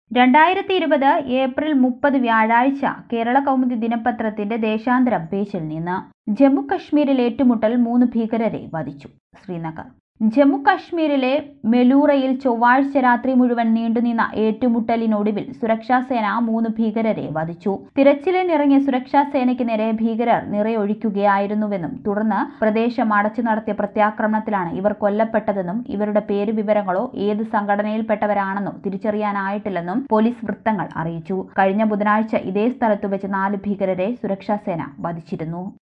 രണ്ടായിരത്തി ഇരുപത് ഏപ്രിൽ മുപ്പത് വ്യാഴാഴ്ച കേരള കൗമുദി ദിനപത്രത്തിന്റെ ദേശാന്തരം പേജിൽ നിന്ന് ജമ്മു കശ്മീരിൽ ഏറ്റുമുട്ടൽ മൂന്ന് ഭീകരരെ വധിച്ചു ശ്രീനഗർ ജമ്മു കശ്മീരിലെ മെലൂറയിൽ ചൊവ്വാഴ്ച രാത്രി മുഴുവൻ നീണ്ടുനിന്ന ഏറ്റുമുട്ടലിനൊടുവിൽ സുരക്ഷാസേന മൂന്ന് ഭീകരരെ വധിച്ചു തിരച്ചിലിനിറങ്ങിയ സുരക്ഷാസേനയ്ക്ക് നേരെ ഭീകരർ നിറയൊഴിക്കുകയായിരുന്നുവെന്നും തുടർന്ന് പ്രദേശം അടച്ചു നടത്തിയ പ്രത്യാക്രമണത്തിലാണ് ഇവർ കൊല്ലപ്പെട്ടതെന്നും ഇവരുടെ പേര് വിവരങ്ങളോ ഏത് സംഘടനയിൽപ്പെട്ടവരാണെന്നോ തിരിച്ചറിയാനായിട്ടില്ലെന്നും പോലീസ് വൃത്തങ്ങൾ അറിയിച്ചു കഴിഞ്ഞ ബുധനാഴ്ച ഇതേ സ്ഥലത്തു വെച്ച് നാല് ഭീകരരെ സുരക്ഷാസേന വധിച്ചിരുന്നു